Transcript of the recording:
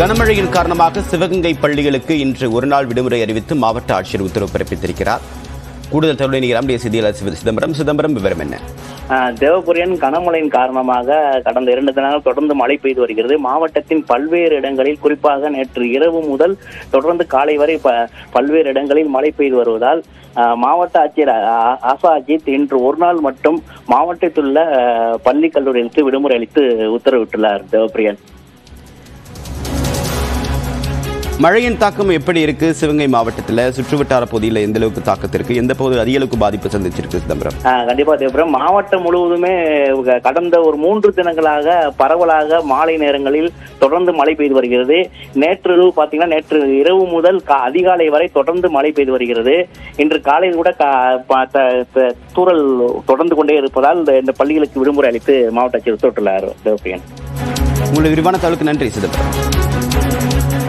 கனமழையின் காரணமாக சிவகங்கை பள்ளிகளுக்கு இன்று ஒருநாள் விடுமுறை அறிவித்து மாவட்ட ஆட்சியர் உத்தரவு பிறப்பித்திருக்கிறார் கூடுதல் தகவலை நீங்க செய்தியாளர் சிவ- சிதம்பரம் சிதம்பரம் விவரம் என்ன ஆஹ் தேவபுரியன் கனமழையின் காரணமாக கடந்த இரண்டு தினங்கள் தொடர்ந்து மழை பெய்து வருகிறது மாவட்டத்தின் பல்வேறு இடங்களில் குறிப்பாக நேற்று இரவு முதல் தொடர்ந்து காலை வரை ப- பல்வேறு இடங்களில் மழை பெய்து வருவதால் ஆஹ் மாவட்ட ஆட்சியர் ஆ- ஆசா அஜித் இன்று ஒரு நாள் மட்டும் மாவட்டத்தில் உள்ள ஆஹ், பள்ளி கல்லூரிகளுக்கு விடுமுறை அளித்து உத்தரவிட்டுள்ளார் தேவபிரியன் மழையின் தாக்கம் எப்படி இருக்கு சிவகங்கை மாவட்டத்தில் சுற்றுவட்டார பகுதியில் எந்த அளவுக்கு தாக்கத்திற்கு எந்த பகுதி அதிக அளவுக்கு பாதிப்பு சந்திச்சிருக்கு சிதம்பரம் ஆஹ் கண்டிப்பா தேவபுரம் மாவட்டம் முழுவதுமே க- கடந்த ஒரு மூன்று தினங்களாக பரவலாக மாலை நேரங்களில் தொடர்ந்து மழை பெய்து வருகிறது நேற்று இரவு பாத்தீங்கன்னா நேற்று இரவு முதல் கா- அதிகாலை வரை தொடர்ந்து மழை பெய்து வருகிறது இன்று காலையில் கூட கா- ப- த- த- தூறல் தொடர்ந்து கொண்டே இருப்பதால் இந்த- இந்த பள்ளிகளுக்கு விடுமுறை அளித்து மாவட்ட ஆட்சியர் உத்தரவிட்டுள்ளார் தேவப்பிரியன் உங்களுடைய விரிவான தகவலுக்கு நன்றி சிதம்பரம்